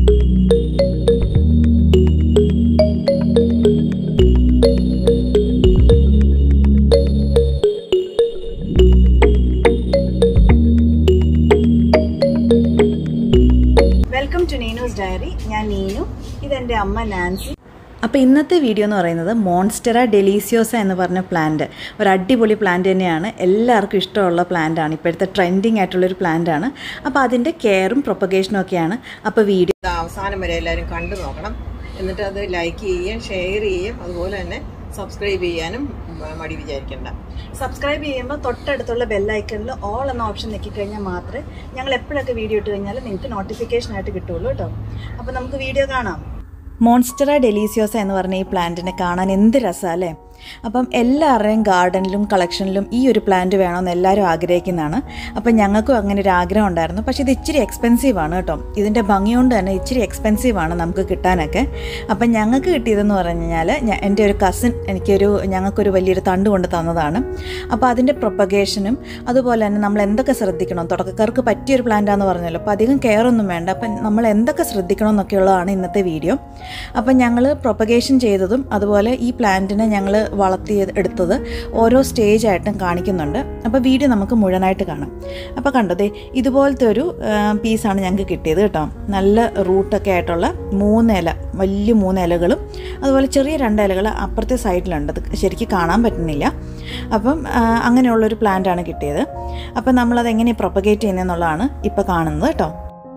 Welcome to Neenu's diary ഞാൻ നീനു ഇതെൻ്റെ അമ്മ നാൻസി അപ്പോൾ ഇന്നത്തെ വീഡിയോ എന്ന് പറയുന്നത് മോൺസ്റ്ററ ഡെലീസിയോസ എന്ന് പറഞ്ഞ പ്ലാന്റ് ഒരു അടിപൊളി പ്ലാന്റ് തന്നെയാണ് എല്ലാവർക്കും ഇഷ്ടമുള്ള പ്ലാന്റ് ആണ് ഇപ്പോഴത്തെ ട്രെൻഡിങ് ആയിട്ടുള്ളൊരു പ്ലാന്റ് ആണ് അപ്പോൾ അതിൻ്റെ കെയറും പ്രൊപ്പഗേഷനും ഒക്കെയാണ് അപ്പോൾ വീഡിയോ ഇത് അവസാനം വരെ എല്ലാവരും കണ്ടു നോക്കണം എന്നിട്ട് അത് ലൈക്ക് ചെയ്യുകയും ഷെയർ ചെയ്യുകയും അതുപോലെ തന്നെ സബ്സ്ക്രൈബ് ചെയ്യാനും മ- മടി വിചാരിക്കേണ്ട സബ്സ്ക്രൈബ് ചെയ്യുമ്പോൾ തൊട്ടടുത്തുള്ള ബെല്ലൈക്കണിൽ ഓൾ എന്ന ഓപ്ഷൻ ഞെക്കിക്കഴിഞ്ഞാൽ മാത്രമേ ഞങ്ങൾ എപ്പോഴൊക്കെ വീഡിയോ ഇട്ട് കഴിഞ്ഞാൽ നിങ്ങൾക്ക് നോട്ടിഫിക്കേഷൻ ആയിട്ട് കിട്ടുള്ളൂ കേട്ടോ അപ്പോൾ നമുക്ക് വീഡിയോ കാണാം മോൺസ്റ്ററ ഡെലീസിയോസ എന്ന് പറഞ്ഞ ഈ പ്ലാന്റിനെ കാണാൻ എന്ത് രസമാണ് അല്ലേ അപ്പം എല്ലാവരുടെയും ഗാർഡനിലും കളക്ഷനിലും ഈ ഒരു പ്ലാന്റ് വേണമെന്ന് എല്ലാവരും ആഗ്രഹിക്കുന്നതാണ് അപ്പം ഞങ്ങൾക്കും അങ്ങനെ ഒരു ആഗ്രഹം ഉണ്ടായിരുന്നു പക്ഷേ ഇത് ഇച്ചിരി എക്സ്പെൻസീവ് ആണ് കേട്ടോ ഇതിൻ്റെ ഭംഗി കൊണ്ട് തന്നെ ഇച്ചിരി എക്സ്പെൻസീവ് ആണ് നമുക്ക് കിട്ടാനൊക്കെ അപ്പം ഞങ്ങൾക്ക് കിട്ടിയതെന്ന് പറഞ്ഞു കഴിഞ്ഞാൽ ഞ- എൻ്റെ ഒരു കസിൻ എനിക്കൊരു ഞങ്ങൾക്കൊരു വലിയൊരു തണ്ട് കൊണ്ട് തന്നതാണ് അപ്പോൾ അതിൻ്റെ പ്രൊപ്പഗേഷനും അതുപോലെ തന്നെ നമ്മൾ എന്തൊക്കെ ശ്രദ്ധിക്കണം തുടക്കക്കാർക്ക് പറ്റിയൊരു പ്ലാന്റാന്ന് പറഞ്ഞല്ലോ അപ്പോൾ അധികം കെയർ ഒന്നും വേണ്ട അപ്പം നമ്മൾ എന്തൊക്കെ ശ്രദ്ധിക്കണം എന്നൊക്കെയുള്ളതാണ് ഇന്നത്തെ വീഡിയോ അപ്പം ഞങ്ങൾ പ്രൊപ്പഗേഷൻ ചെയ്തതും അതുപോലെ ഈ പ്ലാന്റിനെ ഞങ്ങൾ വളർത്തി എടുത്തത് ഓരോ സ്റ്റേജ് ആയിട്ടും കാണിക്കുന്നുണ്ട് അപ്പോൾ വീഡിയോ നമുക്ക് മുഴുവനായിട്ട് കാണാം അപ്പോൾ കണ്ടതേ ഇതുപോലത്തെ ഒരു പീസാണ് ഞങ്ങൾക്ക് കിട്ടിയത് കേട്ടോ നല്ല റൂട്ടൊക്കെ ആയിട്ടുള്ള മൂന്ന് ഇല വലിയ മൂന്ന് ഇലകളും അതുപോലെ ചെറിയ രണ്ട് ഇലകൾ അപ്പുറത്തെ സൈഡിലുണ്ട് അത് ശരിക്കും കാണാൻ പറ്റുന്നില്ല അപ്പം ആ, അങ്ങനെയുള്ളൊരു പ്ലാന്റാണ് കിട്ടിയത് അപ്പം നമ്മളത് എങ്ങനെ പ്രൊപ്പഗേറ്റ് ചെയ്യുന്നതെന്നുള്ളതാണ് ഇപ്പോൾ കാണുന്നത് കേട്ടോ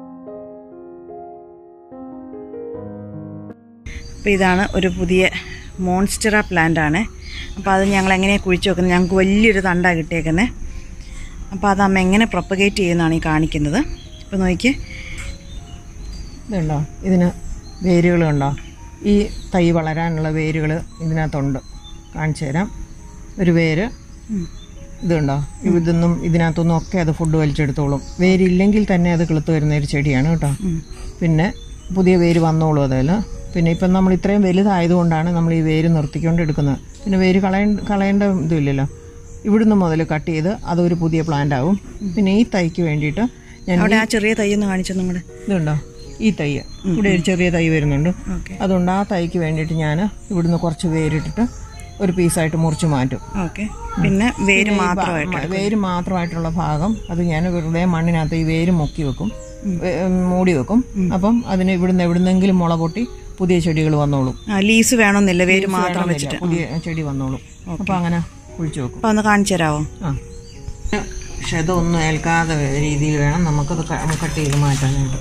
അപ്പോൾ ഇതാണ് ഒരു പുതിയ മോൺസ്റ്ററ പ്ലാന്റ് ആണ് അപ്പോൾ അത് ഞങ്ങൾ എങ്ങനെയാണ് കുഴിച്ച് വെക്കുന്നത് ഞങ്ങൾക്ക് വലിയൊരു തണ്ടാണ് കിട്ടിയേക്കുന്നത് അപ്പോൾ അത് അമ്മ എങ്ങനെ പ്രൊപ്പഗേറ്റ് ചെയ്യുന്നതാണ് ഈ കാണിക്കുന്നത് ഇപ്പോൾ നോക്കിയേ ഇതുണ്ടോ ഇതിന് വേരുകൾ കണ്ടോ ഈ തൈ വളരാനുള്ള വേരുകൾ ഇതിനകത്തുണ്ട് കാണിച്ചു തരാം ഒരു വേര് ഇതുണ്ടോ ഇതൊന്നും ഇതിനകത്തൊന്നും ഒക്കെ അത് ഫുഡ് വലിച്ചെടുത്തോളും വേരില്ലെങ്കിൽ തന്നെ അത് കിളുത്ത് വരുന്ന ഒരു ചെടിയാണ് കേട്ടോ പിന്നെ പുതിയ വേര് വന്നോളും അതിൽ പിന്നെ ഇപ്പം നമ്മൾ ഇത്രയും വലുതായതുകൊണ്ടാണ് നമ്മൾ ഈ വേര് നിർത്തിക്കൊണ്ട് എടുക്കുന്നത് പിന്നെ വേര് കളയേണ്ട കളയേണ്ട ഇതുമില്ലല്ലോ ഇവിടുന്ന് മുതൽ കട്ട് ചെയ്ത് അതൊരു പുതിയ പ്ലാന്റ് ആവും പിന്നെ ഈ തൈക്ക് വേണ്ടിയിട്ട് ഞാൻ അവിടെ ആ ചെറിയ തൈ ഒന്ന് കാണിച്ചു നിങ്ങളുടെ ഇതുണ്ടോ ഈ തൈ ഇവിടെ ഒരു ചെറിയ തൈ വരുന്നുണ്ട് ഓക്കെ അതുകൊണ്ട് ആ തൈക്ക് വേണ്ടിയിട്ട് ഞാൻ ഇവിടുന്ന് കുറച്ച് വേരിട്ടിട്ട് ഒരു പീസായിട്ട് മുറിച്ച് മാറ്റും ഓക്കെ പിന്നെ വേര് ഈ ഭാ- മാത്രമായിട്ട് വേര് മാത്രമായിട്ടുള്ള ഭാഗം അത് ഞാൻ വെറുതെ മണ്ണിനകത്ത് ഈ വേര് മുക്കി വെക്കും വേ- മൂടി വെക്കും അപ്പം അതിന് ഇവിടുന്ന് എവിടുന്നെങ്കിലും മുള പൊട്ടി പുതിയ ചെടികൾ വന്നോളും ആ ലീസ് വേണമെന്നില്ല വേര് മാത്രം വെച്ചിട്ട് പുതിയ ചെടി വന്നോളും അപ്പം അങ്ങനെ കുഴിച്ചു വെക്കും അപ്പോൾ ഒന്ന് കാണിച്ചു തരാമോ ആ ക്ഷതമൊന്നും ഏൽക്കാതെ രീതിയിൽ വേണം നമുക്കത് ക- കട്ട് ചെയ്ത് മാറ്റാനായിട്ട്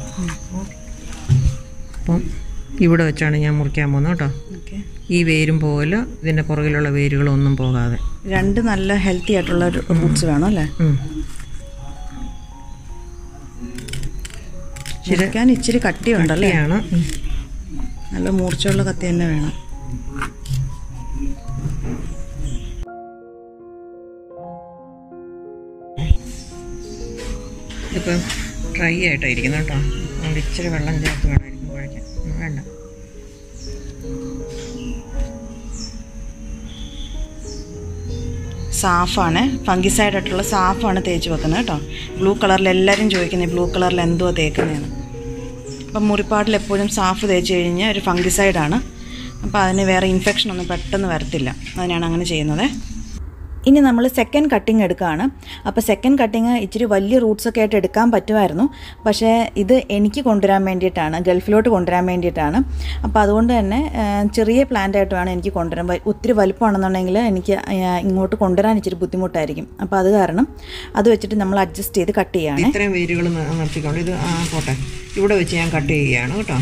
അപ്പം ഇവിടെ വെച്ചാണ് ഞാൻ മുറിക്കാൻ പോകുന്നത് കേട്ടോ ഓക്കെ ഈ വേരും പോലെ ഇതിൻ്റെ പുറകിലുള്ള വേരുകളൊന്നും പോകാതെ രണ്ട് നല്ല ഹെൽത്തി ആയിട്ടുള്ള റൂട്ട്സ് വേണം അല്ലേ ഉം. ചിരക്കാൻ ഇച്ചിരി കട്ടിയുണ്ടല്ലേ കട്ടിയാണ് ഉം. നല്ല മൂർച്ചയുള്ള കത്തി തന്നെ വേണം ഇതിപ്പം ഡ്രൈ ആയിട്ടായിരിക്കുന്നു കേട്ടോ അതുകൊണ്ട് ഇച്ചിരി വെള്ളം ചേർത്ത് വേണമായിരിക്കും കുഴയ്ക്കാൻ ഉം, വേണ്ട സാഫാണ് ഫംഗിസൈഡ് ആയിട്ടുള്ള സാഫാണ് തേച്ച് വെക്കുന്നത് കേട്ടോ ബ്ലൂ കളറിൽ എല്ലാവരും ചോദിക്കുന്നത് ബ്ലൂ കളറിൽ എന്തോ തേക്കുന്നതെന്ന് അപ്പം മുറിപ്പാട്ടിൽ എപ്പോഴും സാഫ് തേച്ച് കഴിഞ്ഞാൽ ഒരു ഫംഗിസൈഡാണ് അപ്പോൾ അതിന് വേറെ ഇൻഫെക്ഷൻ ഒന്നും പെട്ടെന്ന് വരത്തില്ല അതിനാണ് അങ്ങനെ ചെയ്യുന്നത് ഇനി നമ്മൾ സെക്കൻഡ് കട്ടിങ് എടുക്കുകയാണ് അപ്പോൾ സെക്കൻഡ് കട്ടിങ് ഇച്ചിരി വലിയ റൂട്ട്സ് ഒക്കെ ആയിട്ട് എടുക്കാൻ പറ്റുമായിരുന്നു പക്ഷേ ഇത് എനിക്ക് കൊണ്ടുവരാൻ വേണ്ടിയിട്ടാണ് ഗൾഫിലോട്ട് കൊണ്ടുവരാൻ വേണ്ടിയിട്ടാണ് അപ്പോൾ അതുകൊണ്ട് തന്നെ ആ, ചെറിയ പ്ലാന്റ് ആയിട്ട് വേണം എനിക്ക് കൊണ്ടുവരാൻ വ- ഒത്തിരി വലുപ്പമാണെന്നുണ്ടെങ്കിൽ എനിക്ക് ആ, ഇങ്ങോട്ട് കൊണ്ടുവരാൻ ഇച്ചിരി ബുദ്ധിമുട്ടായിരിക്കും അപ്പോൾ അത് കാരണം അത് വെച്ചിട്ട് നമ്മൾ അഡ്ജസ്റ്റ് ചെയ്ത് കട്ട് ചെയ്യുകയാണ് ഇത്രയും വേരുകൾ നി- നിർത്തിക്കൊണ്ട് ഇത് ആ പോട്ടെ ഇവിടെ വെച്ച് ഞാൻ കട്ട് ചെയ്യുകയാണ് കേട്ടോ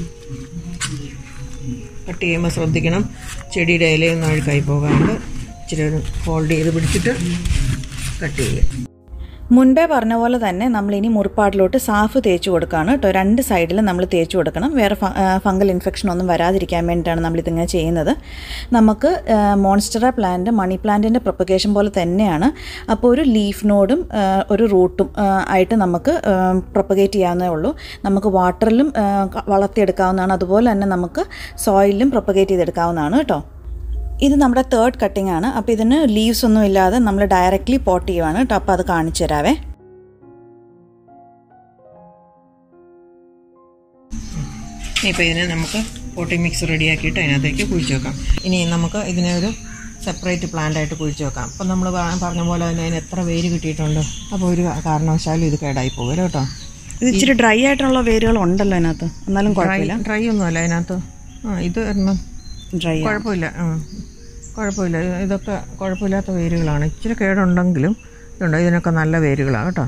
കട്ട് ചെയ്യുമ്പോൾ ശ്രദ്ധിക്കണം ചെടിയുടെ ഇലയൊന്നും അഴുക്കായി പോകാണ്ട് ഇച്ചിരി ഒരു ഫോൾഡ് ചെയ്ത് പിടിച്ചിട്ട് കട്ട് ചെയ്യുക മുൻപേ പറഞ്ഞ പോലെ തന്നെ നമ്മൾ ഇനി മുറിപ്പാടിലോട്ട് സാഫ് തേച്ച് കൊടുക്കുകയാണ് കേട്ടോ രണ്ട് സൈഡിലും നമ്മൾ തേച്ച് കൊടുക്കണം വേറെ ഫ- ആ, ഫംഗൽ ഇൻഫെക്ഷൻ ഒന്നും വരാതിരിക്കാൻ വേണ്ടിയിട്ടാണ് നമ്മളിതിങ്ങനെ ചെയ്യുന്നത് നമുക്ക് മോൺസ്റ്ററ പ്ലാന്റ് മണി പ്ലാന്റിൻ്റെ പ്രൊപ്പഗേഷൻ പോലെ തന്നെയാണ് അപ്പോൾ ഒരു ലീഫ് നോഡും ആ, ഒരു റൂട്ടും ആ, ആയിട്ട് നമുക്ക് പ്രൊപ്പഗേറ്റ് ചെയ്യാവുന്നേ ഉള്ളൂ നമുക്ക് വാട്ടറിലും ആ, ക- വളർത്തിയെടുക്കാവുന്നതാണ് അതുപോലെ തന്നെ നമുക്ക് സോയിലും പ്രൊപ്പഗേറ്റ് ചെയ്തെടുക്കാവുന്നതാണ് കേട്ടോ ഇത് നമ്മുടെ തേർഡ് കട്ടിംഗ് ആണ് അപ്പോൾ ഇതിന് ലീവ്സ് ഒന്നും ഇല്ലാതെ നമ്മൾ ഡയറക്റ്റ്ലി പോട്ട് ചെയ്യുവാണ് കേട്ടോ അപ്പോൾ അത് കാണിച്ചു തരാവേ ഇപ്പോൾ ഇതിനെ നമുക്ക് പോട്ടി മിക്സ് റെഡിയാക്കിയിട്ട് അതിനകത്തേക്ക് കുഴിച്ച് വെക്കാം ഇനി നമുക്ക് ഇതിനെ ഒരു സെപ്പറേറ്റ് പ്ലാന്റ് ആയിട്ട് കുഴിച്ച് വെക്കാം അപ്പം നമ്മൾ പറഞ്ഞ പോലെ തന്നെ അതിന് എത്ര വേര് കിട്ടിയിട്ടുണ്ട് അപ്പോൾ ഒരു കാരണവശാലും ഇത് കേടായി പോകുമല്ലോ കേട്ടോ ഇത് ഇച്ചിരി ഡ്രൈ ആയിട്ടുള്ള വേരുകൾ ഉണ്ടല്ലോ അതിനകത്ത് എന്നാലും ഡ്രൈ കുഴപ്പമില്ല ഡ്രൈ ഒന്നുമല്ല അതിനകത്ത് ആ ഇത് ഒരെണ്ണം ഡ്രൈ കുഴപ്പമില്ല ആ കുഴപ്പമില്ല ഇത് ഇതൊക്കെ കുഴപ്പമില്ലാത്ത വേരുകളാണ് ഇച്ചിരി കേടുണ്ടെങ്കിലും ഇതുണ്ടോ ഇതിനൊക്കെ നല്ല വേരുകളാണ് കേട്ടോ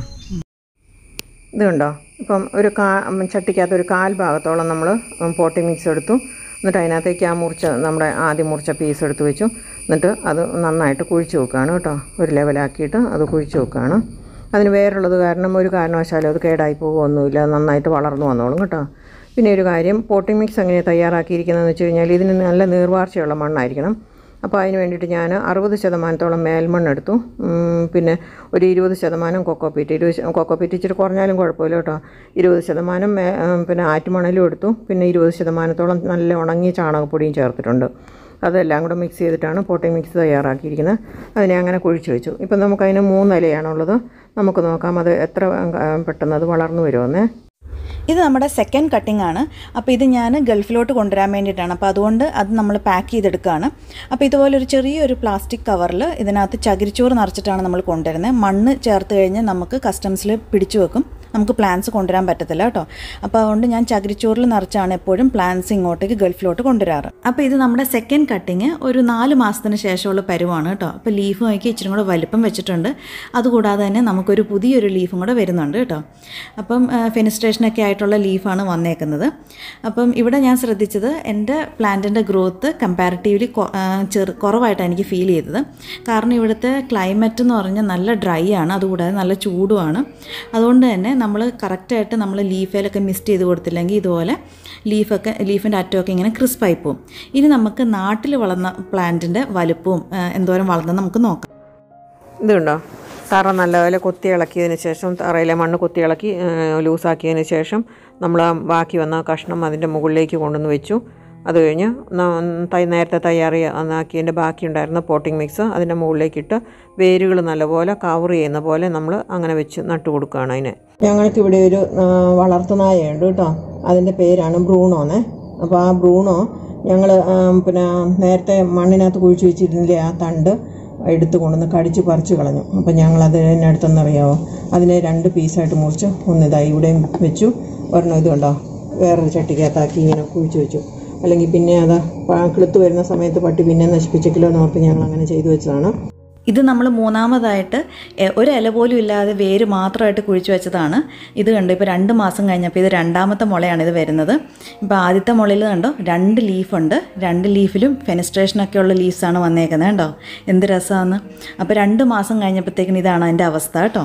ഇതുണ്ടോ ഇപ്പം ഒരു കാ ചട്ടിക്കകത്ത് ഒരു കാൽ ഭാഗത്തോളം നമ്മൾ പോട്ടി മിക്സ് എടുത്തു എന്നിട്ട് അതിനകത്തേക്ക് ആ മുറിച്ച നമ്മുടെ ആദ്യം മുറിച്ച പീസ് എടുത്ത് വെച്ചു എന്നിട്ട് അത് നന്നായിട്ട് കുഴിച്ച് വെക്കുകയാണ് കേട്ടോ ഒരു ലെവലാക്കിയിട്ട് അത് കുഴിച്ച് വെക്കുകയാണ് അതിന് വേറുള്ളത് കാരണം ഒരു കാരണവശാലും അത് കേടായി പോകുമൊന്നുമില്ല അത് നന്നായിട്ട് വളർന്നു വന്നോളും കേട്ടോ പിന്നെ ഒരു കാര്യം പോട്ടിംഗ് മിക്സ് എങ്ങനെ തയ്യാറാക്കിയിരിക്കുന്നതെന്ന് വെച്ച് കഴിഞ്ഞാൽ ഇതിന് നല്ല നീർവാർച്ചയുള്ള മണ്ണായിരിക്കണം അപ്പോൾ അതിന് വേണ്ടിയിട്ട് ഞാൻ അറുപത് ശതമാനത്തോളം മേൽമണ്ണെടുത്തു ഉം, പിന്നെ ഒരു ഇരുപത് ശതമാനം കൊക്കോപ്പീറ്റ് ഇരുപത് ശ- കൊക്കോപ്പീറ്റ് ഇച്ചിരി കുറഞ്ഞാലും കുഴപ്പമില്ല കേട്ടോ ഇരുപത് ശതമാനം മേ ഉം, പിന്നെ ആറ്റുമണലും എടുത്തു പിന്നെ ഇരുപത് ശതമാനത്തോളം നല്ല ഉണങ്ങിയ ചാണകപ്പൊടിയും ചേർത്തിട്ടുണ്ട് അതെല്ലാം കൂടെ മിക്സ് ചെയ്തിട്ടാണ് പോട്ടിംഗ് മിക്സ് തയ്യാറാക്കിയിരിക്കുന്നത് അതിനെ അങ്ങനെ കുഴിച്ച് വെച്ചു ഇപ്പം നമുക്കതിന് മൂന്നിലയാണുള്ളത് നമുക്ക് നോക്കാം അത് എത്ര ആ, പെട്ടെന്ന് അത് വളർന്നു വരുമെന്നേ ഇത് നമ്മുടെ സെക്കൻഡ് കട്ടിംഗ് ആണ് അപ്പോൾ ഇത് ഞാൻ ഗൾഫിലോട്ട് കൊണ്ടുവരാൻ വേണ്ടിയിട്ടാണ് അപ്പോൾ അതുകൊണ്ട് അത് നമ്മൾ പാക്ക് ചെയ്തെടുക്കുകയാണ് അപ്പോൾ ഇതുപോലെ ഒരു ചെറിയൊരു പ്ലാസ്റ്റിക് കവറിൽ ഇതിനകത്ത് ചകിരിച്ചോറ് നിറച്ചിട്ടാണ് നമ്മൾ കൊണ്ടുവരുന്നത് മണ്ണ് ചേർത്ത് കഴിഞ്ഞ് നമുക്ക് കസ്റ്റംസിൽ പിടിച്ചു വെക്കും നമുക്ക് പ്ലാൻസ് കൊണ്ടുവരാൻ പറ്റത്തില്ല കേട്ടോ അപ്പോൾ അതുകൊണ്ട് ഞാൻ ചകിരിച്ചോറിൽ നിറച്ചാണ് എപ്പോഴും പ്ലാൻസ് ഇങ്ങോട്ടേക്ക് ഗൾഫിലോട്ട് കൊണ്ടുവരാറ് അപ്പോൾ ഇത് നമ്മുടെ സെക്കൻഡ് കട്ടിങ് ഒരു നാല് മാസത്തിന് ശേഷമുള്ള പരുവാണ് കേട്ടോ അപ്പോൾ ലീഫ് നോക്കി ഇച്ചിരി കൂടെ വലിപ്പം വെച്ചിട്ടുണ്ട് അതുകൂടാതെ തന്നെ നമുക്കൊരു പുതിയൊരു ലീഫും കൂടെ വരുന്നുണ്ട് കേട്ടോ അപ്പം ഫെനിസ്ട്രേഷനൊക്കെ ആയിട്ടുള്ള ലീഫാണ് വന്നേക്കുന്നത് അപ്പം ഇവിടെ ഞാൻ ശ്രദ്ധിച്ചത് എൻ്റെ പ്ലാന്റിൻ്റെ ഗ്രോത്ത് കമ്പാരിറ്റീവ്ലി ചെറു കുറവായിട്ടാണ് എനിക്ക് ഫീൽ ചെയ്തത് കാരണം ഇവിടുത്തെ ക്ലൈമറ്റ് എന്ന് പറഞ്ഞാൽ നല്ല ഡ്രൈ ആണ് അതുകൂടാതെ നല്ല ചൂടുമാണ് അതുകൊണ്ട് തന്നെ നമ്മൾ കറക്റ്റായിട്ട് നമ്മൾ ലീഫിലൊക്കെ മിസ്റ്റ് ചെയ്ത് കൊടുത്തില്ലെങ്കിൽ ഇതുപോലെ ലീഫൊക്കെ ലീഫിൻ്റെ അറ്റമൊക്കെ ഇങ്ങനെ ക്രിസ്പായി പോകും ഇനി നമുക്ക് നാട്ടിൽ വളർന്ന പ്ലാന്റിൻ്റെ വലുപ്പവും ആ, എന്തോരം വളർന്നെന്ന് നമുക്ക് നോക്കാം ഇതുണ്ടോ തറ നല്ലപോലെ കൊത്തി ഇളക്കിയതിന് ശേഷം തറയിലെ മണ്ണ് കൊത്തി ഇളക്കി ലൂസാക്കിയതിന് ശേഷം നമ്മൾ ആ ബാക്കി വന്ന കഷ്ണം അതിൻ്റെ മുകളിലേക്ക് കൊണ്ടുവന്ന് വെച്ചു അത് കഴിഞ്ഞ് ന- തൈ നേരത്തെ തയ്യാറി ആക്കിയതിൻ്റെ ബാക്കി ഉണ്ടായിരുന്ന പോട്ടിംഗ് മിക്സ് അതിൻ്റെ മുകളിലേക്കിട്ട് വേരുകൾ നല്ലപോലെ കവർ ചെയ്യുന്ന പോലെ നമ്മൾ അങ്ങനെ വെച്ച് നട്ടു കൊടുക്കുകയാണ് അതിനെ ഞങ്ങൾക്കിവിടെ ഒരു വളർത്തുനായുണ്ട് കേട്ടോ അതിൻ്റെ പേരാണ് ബ്രൂണോന്നെ അപ്പോൾ ആ ബ്രൂണോ ഞങ്ങൾ പിന്നെ നേരത്തെ മണ്ണിനകത്ത് കുഴിച്ച് വെച്ചിരുന്നില്ലേ ആ തണ്ട് എടുത്ത് കൊണ്ടുവന്ന് കടിച്ച് പറിച്ച് കളഞ്ഞു അപ്പം ഞങ്ങളത് എന്നടുത്തെന്നറിയാമോ അതിനെ രണ്ട് പീസായിട്ട് മുറിച്ച് ഒന്നിതാ ഇവിടെയും വെച്ചു ഒരെണ്ണം ഇത് കണ്ടോ വേറൊരു ചട്ടിക്കകത്താക്കി ഇങ്ങനെ കുഴിച്ച് വെച്ചു അല്ലെങ്കിൽ പിന്നെ അത് പ- കിളുത്ത് വരുന്ന സമയത്ത് പട്ടി പിന്നെ നശിപ്പിച്ചെങ്കിലോ എന്ന് ഓർത്ത് ഞങ്ങൾ അങ്ങനെ ചെയ്തു വെച്ചതാണ് ഇത് നമ്മൾ മൂന്നാമതായിട്ട് എ- ഒരു ഇല പോലും ഇല്ലാതെ വേര് മാത്രമായിട്ട് കുഴിച്ചു വെച്ചതാണ് ഇത് കണ്ടു ഇപ്പോൾ രണ്ട് മാസം കഴിഞ്ഞപ്പോൾ ഇത് രണ്ടാമത്തെ മുളയാണ് ഇത് വരുന്നത് ഇപ്പോൾ ആദ്യത്തെ മുളയിൽ കണ്ടോ രണ്ട് ലീഫുണ്ട് രണ്ട് ലീഫിലും ഫെനിസ്ട്രേഷനൊക്കെ ഉള്ള ലീവ്സാണ് വന്നേക്കുന്നത് കണ്ടോ എന്ത് രസമാണ് അപ്പോൾ രണ്ട് മാസം കഴിഞ്ഞപ്പോഴത്തേക്കിന് ഇതാണ് അതിൻ്റെ അവസ്ഥ കേട്ടോ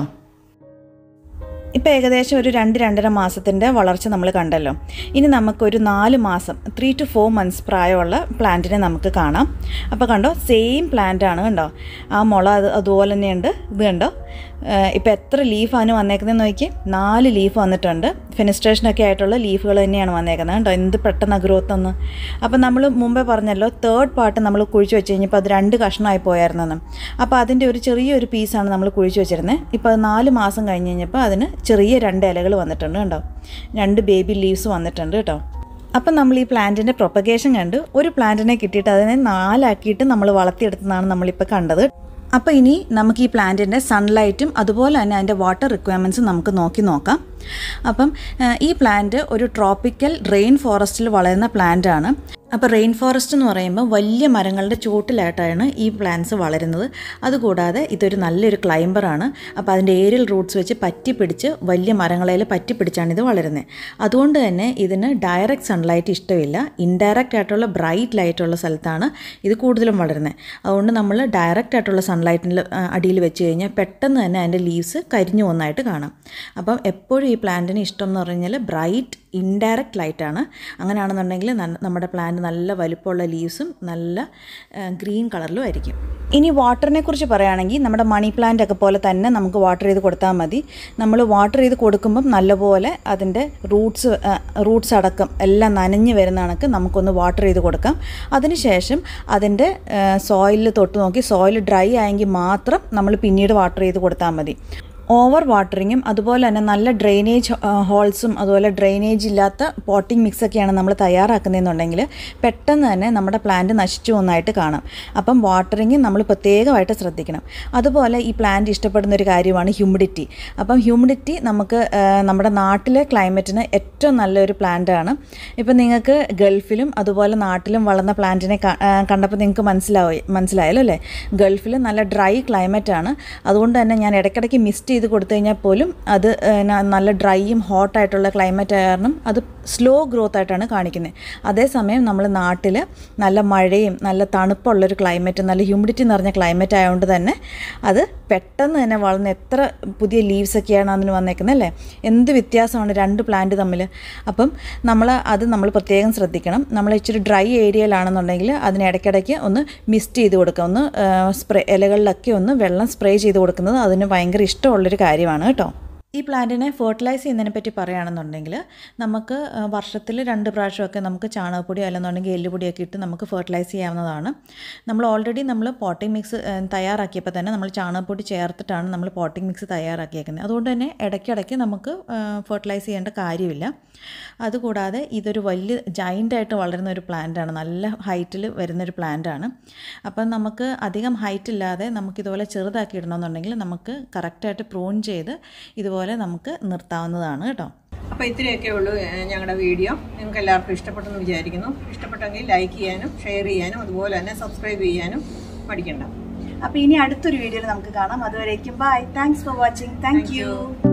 ഇപ്പോൾ ഏകദേശം ഒരു രണ്ട് രണ്ടര മാസത്തിൻ്റെ വളർച്ച നമ്മൾ കണ്ടല്ലോ ഇനി നമുക്കൊരു നാല് മാസം ത്രീ ടു ഫോർ മന്ത്സ് പ്രായമുള്ള പ്ലാന്റിനെ നമുക്ക് കാണാം അപ്പോൾ കണ്ടോ സെയിം പ്ലാന്റ് ആണ് കണ്ടോ ആ മുള അത് അതുപോലെ തന്നെയുണ്ട് ഇത് കണ്ടോ ഇപ്പോൾ എത്ര ലീഫാണ് വന്നേക്കുന്നതെന്ന് നോക്കി നാല് ലീഫ് വന്നിട്ടുണ്ട് ഫെനിസ്ട്രേഷനൊക്കെ ആയിട്ടുള്ള ലീഫുകൾ തന്നെയാണ് വന്നേക്കുന്നത് കണ്ടോ എന്ത് പെട്ടെന്ന് ഗ്രോത്ത് ഒന്ന് അപ്പോൾ നമ്മൾ മുമ്പേ പറഞ്ഞല്ലോ തേർഡ് പാർട്ട് നമ്മൾ കുഴിച്ച് വെച്ച് കഴിഞ്ഞപ്പോൾ അത് രണ്ട് കഷ്ണമായി പോയായിരുന്നെന്ന് അപ്പോൾ അതിൻ്റെ ഒരു ചെറിയൊരു പീസാണ് നമ്മൾ കുഴിച്ച് വെച്ചിരുന്നത് ഇപ്പോൾ അത് നാല് മാസം കഴിഞ്ഞ് കഴിഞ്ഞപ്പോൾ അതിന് ചെറിയ രണ്ട് ഇലകൾ വന്നിട്ടുണ്ട് കേട്ടോ രണ്ട് ബേബി ലീവ്സ് വന്നിട്ടുണ്ട് കേട്ടോ അപ്പം നമ്മൾ ഈ പ്ലാന്റിൻ്റെ പ്രൊപ്പഗേഷൻ കണ്ട് ഒരു പ്ലാന്റിനെ കിട്ടിയിട്ട് അതിനെ നാലാക്കിയിട്ട് നമ്മൾ വളർത്തിയെടുത്തതാണ് നമ്മളിപ്പോൾ കണ്ടത് അപ്പോൾ ഇനി നമുക്ക് ഈ പ്ലാന്റിൻ്റെ സൺലൈറ്റും അതുപോലെ തന്നെ അതിൻ്റെ വാട്ടർ റിക്വയർമെൻറ്റ്സും നമുക്ക് നോക്കി നോക്കാം അപ്പം ആ, ഈ പ്ലാന്റ് ഒരു ട്രോപ്പിക്കൽ റെയിൻ ഫോറസ്റ്റിൽ വളരുന്ന പ്ലാന്റ് ആണ് അപ്പോൾ റെയിൻ ഫോറസ്റ്റ് എന്ന് പറയുമ്പോൾ വലിയ മരങ്ങളുടെ ചുവട്ടിലായിട്ടാണ് ഈ പ്ലാന്റ്സ് വളരുന്നത് അതുകൂടാതെ ഇതൊരു നല്ലൊരു ക്ലൈംബറാണ് അപ്പോൾ അതിൻ്റെ ഏരിയൽ റൂട്ട്സ് വെച്ച് പറ്റി പിടിച്ച് വലിയ മരങ്ങളയിൽ പറ്റി പിടിച്ചാണ് ഇത് വളരുന്നത് അതുകൊണ്ട് തന്നെ ഇതിന് ഡയറക്റ്റ് സൺലൈറ്റ് ഇഷ്ടമില്ല ഇൻഡയറക്റ്റ് ആയിട്ടുള്ള ബ്രൈറ്റ് ലൈറ്റുള്ള സ്ഥലത്താണ് ഇത് കൂടുതലും വളരുന്നത് അതുകൊണ്ട് നമ്മൾ ഡയറക്റ്റ് ആയിട്ടുള്ള സൺലൈറ്റിൽ അടിയിൽ വെച്ച് കഴിഞ്ഞാൽ പെട്ടെന്ന് തന്നെ അതിൻ്റെ ലീവ്സ് കരിഞ്ഞു പോകുന്നതായിട്ട് കാണാം അപ്പം എപ്പോഴും ഈ പ്ലാന്റിന് ഇഷ്ടം എന്ന് പറഞ്ഞാൽ ബ്രൈറ്റ് ഇൻഡയറക്റ്റ് ലൈറ്റാണ് അങ്ങനെയാണെന്നുണ്ടെങ്കിൽ ന- നമ്മുടെ പ്ലാന്റ് നല്ല വലുപ്പമുള്ള ലീവ്സും നല്ല ഗ്രീൻ കളറിലും ആയിരിക്കും ഇനി വാട്ടറിനെ കുറിച്ച് പറയുകയാണെങ്കിൽ നമ്മുടെ മണി പ്ലാന്റ് ഒക്കെ പോലെ തന്നെ നമുക്ക് വാട്ടർ ചെയ്ത് കൊടുത്താൽ മതി നമ്മൾ വാട്ടർ ചെയ്ത് കൊടുക്കുമ്പം നല്ലപോലെ അതിൻ്റെ റൂട്ട്സ് റൂട്ട്സ് അടക്കം എല്ലാം നനഞ്ഞ് വരുന്ന കണക്ക് നമുക്കൊന്ന് വാട്ടർ ചെയ്ത് കൊടുക്കാം അതിനുശേഷം അതിൻ്റെ സോയിലിൽ തൊട്ട് നോക്കി സോയിൽ ഡ്രൈ ആയെങ്കിൽ മാത്രം നമ്മൾ പിന്നീട് വാട്ടർ ചെയ്ത് കൊടുത്താൽ മതി ഓവർ വാട്ടറിങ്ങും അതുപോലെ തന്നെ നല്ല ഡ്രെയിനേജ് ഹോൾസും അതുപോലെ ഡ്രെയിനേജ് ഇല്ലാത്ത പോട്ടിംഗ് മിക്സൊക്കെയാണ് നമ്മൾ തയ്യാറാക്കുന്നതെന്നുണ്ടെങ്കിൽ പെട്ടെന്ന് തന്നെ നമ്മുടെ പ്ലാന്റ് നശിച്ചു പോകുന്നതായിട്ട് കാണാം അപ്പം വാട്ടറിങ് നമ്മൾ പ്രത്യേകമായിട്ട് ശ്രദ്ധിക്കണം അതുപോലെ ഈ പ്ലാന്റ് ഇഷ്ടപ്പെടുന്ന ഒരു കാര്യമാണ് ഹ്യൂമിഡിറ്റി അപ്പം ഹ്യൂമിഡിറ്റി നമുക്ക് ആ, നമ്മുടെ നാട്ടിലെ ക്ലൈമറ്റിന് ഏറ്റവും നല്ലൊരു പ്ലാന്റാണ് ഇപ്പം നിങ്ങൾക്ക് ഗൾഫിലും അതുപോലെ നാട്ടിലും വളർന്ന പ്ലാന്റിനെ ക- ആ, കണ്ടപ്പോൾ നിങ്ങൾക്ക് മനസ്സിലാവും മനസ്സിലായല്ലോ അല്ലേ ഗൾഫിൽ നല്ല ഡ്രൈ ക്ലൈമറ്റാണ് അതുകൊണ്ട് തന്നെ ഞാൻ ഇടയ്ക്കിടയ്ക്ക് മിസ്റ്റ് ചെയ്ത് കൊടുത്തു കഴിഞ്ഞാൽ പോലും അത് ആ, ന- നല്ല ഡ്രൈയും ഹോട്ടായിട്ടുള്ള ക്ലൈമറ്റ് കാരണം അത് സ്ലോ ഗ്രോത്ത് ആയിട്ടാണ് കാണിക്കുന്നത് അതേസമയം നമ്മൾ നാട്ടിൽ നല്ല മഴയും നല്ല തണുപ്പുള്ളൊരു ക്ലൈമറ്റ് നല്ല ഹ്യൂമിഡിറ്റി നിറഞ്ഞ ക്ലൈമറ്റ് ആയതുകൊണ്ട് തന്നെ അത് പെട്ടെന്ന് തന്നെ വളർന്ന് എത്ര പുതിയ ലീവ്സ് ഒക്കെയാണ് അതിന് വന്നേക്കുന്നത് അല്ലേ എന്ത് വ്യത്യാസമാണ് രണ്ട് പ്ലാന്റ് തമ്മിൽ അപ്പം നമ്മൾ അത് നമ്മൾ പ്രത്യേകം ശ്രദ്ധിക്കണം നമ്മൾ ഇച്ചിരി ഡ്രൈ ഏരിയയിലാണെന്നുണ്ടെങ്കിൽ അതിന് ഇടയ്ക്കിടയ്ക്ക് ഒന്ന് മിസ്റ്റ് ചെയ്ത് കൊടുക്കുക ഒന്ന് സ്പ്രേ ഇലകളിലൊക്കെ ഒന്ന് വെള്ളം സ്പ്രേ ചെയ്ത് കൊടുക്കുന്നത് അതിന് ഭയങ്കര ഇഷ്ടമുള്ളൊരു കാര്യമാണ് കേട്ടോ ഈ പ്ലാന്റിനെ ഫെർട്ടിലൈസ് ചെയ്യുന്നതിനെ പറ്റി പറയുകയാണെന്നുണ്ടെങ്കിൽ നമുക്ക് വർഷത്തിൽ രണ്ട് പ്രാവശ്യമൊക്കെ നമുക്ക് ചാണകപ്പൊടി അല്ലെന്നുണ്ടെങ്കിൽ എല്ലുപൊടിയൊക്കെ ഇട്ട് നമുക്ക് ഫെർട്ടിലൈസ് ചെയ്യാവുന്നതാണ് നമ്മൾ ഓൾറെഡി നമ്മൾ പോട്ടിംഗ് മിക്സ് തയ്യാറാക്കിയപ്പോൾ തന്നെ നമ്മൾ ചാണകപ്പൊടി ചേർത്തിട്ടാണ് നമ്മൾ പോട്ടിംഗ് മിക്സ് തയ്യാറാക്കിയേക്കുന്നത് അതുകൊണ്ട് തന്നെ ഇടയ്ക്കിടയ്ക്ക് നമുക്ക് ഫെർട്ടിലൈസ് ചെയ്യേണ്ട കാര്യമില്ല അതുകൂടാതെ ഇതൊരു വലിയ ജൈൻ്റായിട്ട് വളരുന്ന ഒരു പ്ലാന്റാണ് നല്ല ഹൈറ്റിൽ വരുന്നൊരു പ്ലാന്റാണ് അപ്പം നമുക്ക് അധികം ഹൈറ്റ് ഇല്ലാതെ നമുക്ക് ഇതുപോലെ ചെറുതാക്കി ഇടണമെന്നുണ്ടെങ്കിൽ നമുക്ക് കറക്റ്റായിട്ട് പ്രൂൺ ചെയ്ത് ഇതുപോലെ നമുക്ക് നിർത്താവുന്നതാണ് കേട്ടോ അപ്പോൾ ഇത്രയൊക്കെ ഉള്ളൂ ഏഹ്, ഞങ്ങളുടെ വീഡിയോ നിങ്ങൾക്ക് എല്ലാവർക്കും ഇഷ്ടപ്പെട്ടെന്ന് വിചാരിക്കുന്നു ഇഷ്ടപ്പെട്ടെങ്കിൽ ലൈക്ക് ചെയ്യാനും ഷെയർ ചെയ്യാനും അതുപോലെ തന്നെ സബ്സ്ക്രൈബ് ചെയ്യാനും പഠിക്കണ്ട അപ്പോൾ ഇനി അടുത്തൊരു വീഡിയോയിൽ നമുക്ക് കാണാം അതുവരേക്കും bye thanks for watching thank U